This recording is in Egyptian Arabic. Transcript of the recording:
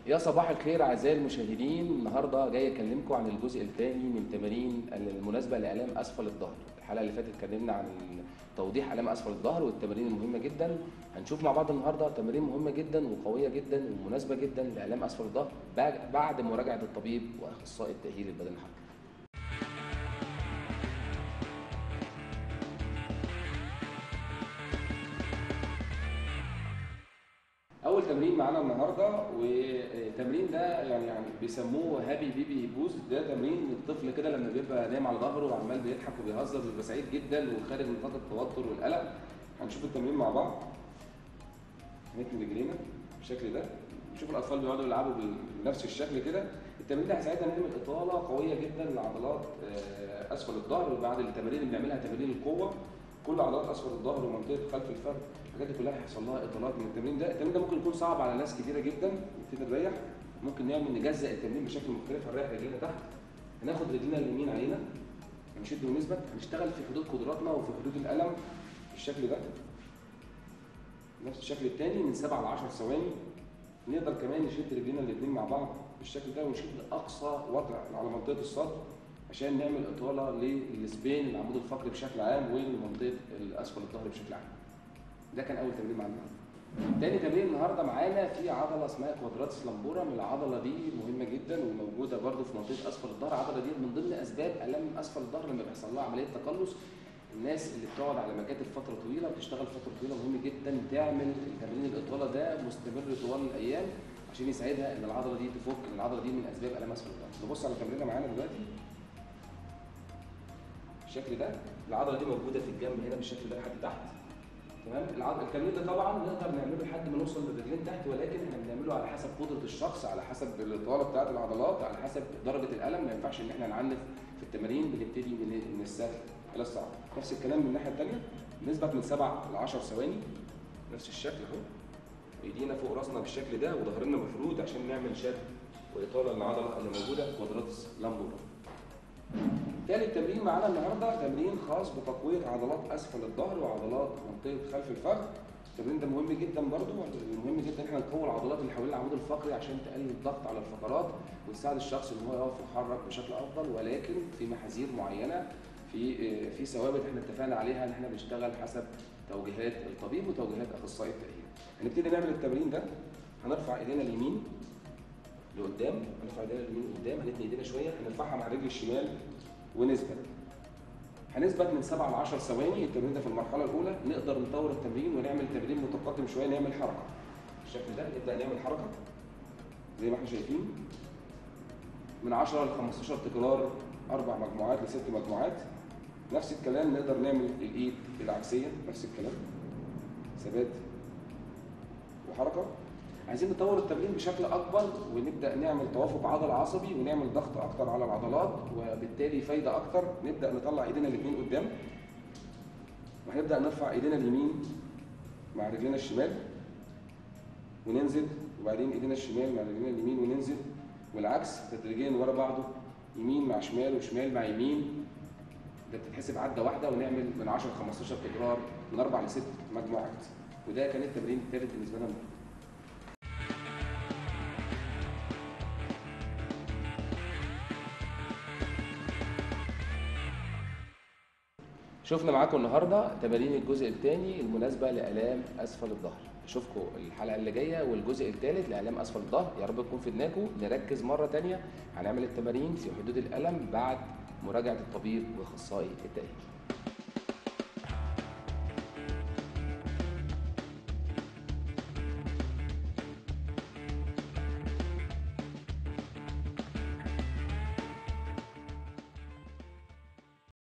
يا صباح الخير اعزائي المشاهدين النهارده جاي اكلمكم عن الجزء الثاني من تمارين المناسبه لالام اسفل الظهر الحلقه اللي فاتت اتكلمنا عن توضيح الام اسفل الظهر والتمارين المهمه جدا هنشوف مع بعض النهارده تمارين مهمه جدا وقويه جدا ومناسبه جدا لالام اسفل الظهر بعد- بعد مراجعه الطبيب واخصائي التاهيل البدني الحركي اول تمرين معانا النهارده والتمرين ده يعني يعني بيسموه هابي بيبي بوز ده تمرين الطفل كده لما بيبقى نايم على ظهره وعمال بيضحك وبيهزر بيبقى سعيد جدا وخارج من نطاق التوتر والقلق هنشوف التمرين مع بعض نتني رجلينا بالشكل ده نشوف الاطفال بيقعدوا يلعبوا بنفس الشكل كده التمرين ده هيساعدنا نعمل اطاله قويه جدا لعضلات آه، اسفل الظهر وبعد التمارين اللي بنعملها تمارين القوه كل عضلات اسفل الظهر ومنطقه خلف الفخذ الحاجات دي كلها هيحصل لها اطالات من التمرين ده التمرين ده ممكن يكون صعب على ناس كتيره جدا نبتدي نريح ممكن نعمل نجزأ التمرين بشكل مختلف هنريح رجلينا تحت هناخد رجلينا اليمين علينا هنشد ونثبت هنشتغل في حدود قدراتنا وفي حدود الالم بالشكل ده نفس الشكل الثاني من 7 ل 10 ثواني نقدر كمان نشد رجلينا الاثنين مع بعض بالشكل ده ونشد اقصى وضع على منطقه الصدر عشان نعمل اطاله للسبين العمود الفقري بشكل عام ولمنطقه الاسفل الظهر بشكل عام. ده كان اول تمرين معانا النهارده. تاني تمرين النهارده معانا في عضله اسمها كوادراتس لامبورا من العضله دي مهمه جدا وموجوده برده في منطقه اسفل الظهر العضله دي من ضمن اسباب الام اسفل الظهر لما بيحصل لها عمليه تقلص الناس اللي بتقعد على مكاتب فتره طويله بتشتغل فتره طويله مهم جدا تعمل تمرين الاطاله ده مستمر طوال الايام عشان يساعدها ان العضله دي تفك ان العضله دي من اسباب الام اسفل الظهر نبص على تمرينها معانا دلوقتي بالشكل ده العضله دي موجوده في الجنب هنا بالشكل ده لحد تحت تمام العضله التمرين ده طبعا نقدر نعمله لحد ما نوصل للرجلين تحت ولكن احنا بنعمله على حسب قدره الشخص على حسب الاطاله بتاعه العضلات على حسب درجه الالم ما ينفعش ان احنا نعنف في التمارين بنبتدي من من السهل الى الصعب نفس الكلام من الناحيه الثانيه نثبت من 7 ل 10 ثواني نفس الشكل اهو ايدينا فوق راسنا بالشكل ده وظهرنا مفرود عشان نعمل شد واطاله للعضله اللي موجوده كوادراتس لامبورا ثالث تمرين معانا النهارده تمرين خاص بتقويه عضلات اسفل الظهر وعضلات منطقه خلف الفخذ التمرين ده مهم جدا برضو مهم جدا ان احنا نقوي العضلات اللي حوالين العمود الفقري عشان تقلل الضغط على الفقرات وتساعد الشخص ان هو يقف ويتحرك بشكل افضل ولكن في محاذير معينه في في ثوابت احنا اتفقنا عليها ان احنا بنشتغل حسب توجيهات الطبيب وتوجيهات اخصائي التاهيل. هنبتدي نعمل التمرين ده هنرفع ايدينا اليمين لقدام هنرفع ايدينا اليمين لقدام هنتني ايدينا شويه هنرفعها مع الرجل الشمال ونثبت هنثبت من 7 ل 10 ثواني التمرين ده في المرحله الاولى نقدر نطور التمرين ونعمل تمرين متقدم شويه نعمل حركه بالشكل ده نبدا نعمل حركه زي ما احنا شايفين من 10 ل 15 تكرار اربع مجموعات لست مجموعات نفس الكلام نقدر نعمل الايد العكسيه نفس الكلام ثبات وحركه عايزين نطور التمرين بشكل اكبر ونبدا نعمل توافق عضل عصبي ونعمل ضغط اكتر على العضلات وبالتالي فايده اكتر نبدا نطلع ايدينا الاثنين قدام وهنبدا نرفع ايدينا اليمين مع رجلنا الشمال وننزل وبعدين ايدينا الشمال مع رجلنا اليمين وننزل والعكس تدريجيا ورا بعضه يمين مع شمال وشمال مع يمين ده بتتحسب عده واحده ونعمل من 10 ل 15 تكرار من اربع لست مجموعات وده كان التمرين الثالث بالنسبه لنا النهارده شفنا معاكم النهارده تمارين الجزء الثاني المناسبه لالام اسفل الظهر اشوفكم الحلقه اللي جايه والجزء الثالث لالام اسفل الظهر يا رب تكون فدناكم نركز مره ثانيه هنعمل التمارين في حدود الالم بعد مراجعه الطبيب واخصائي التاهيل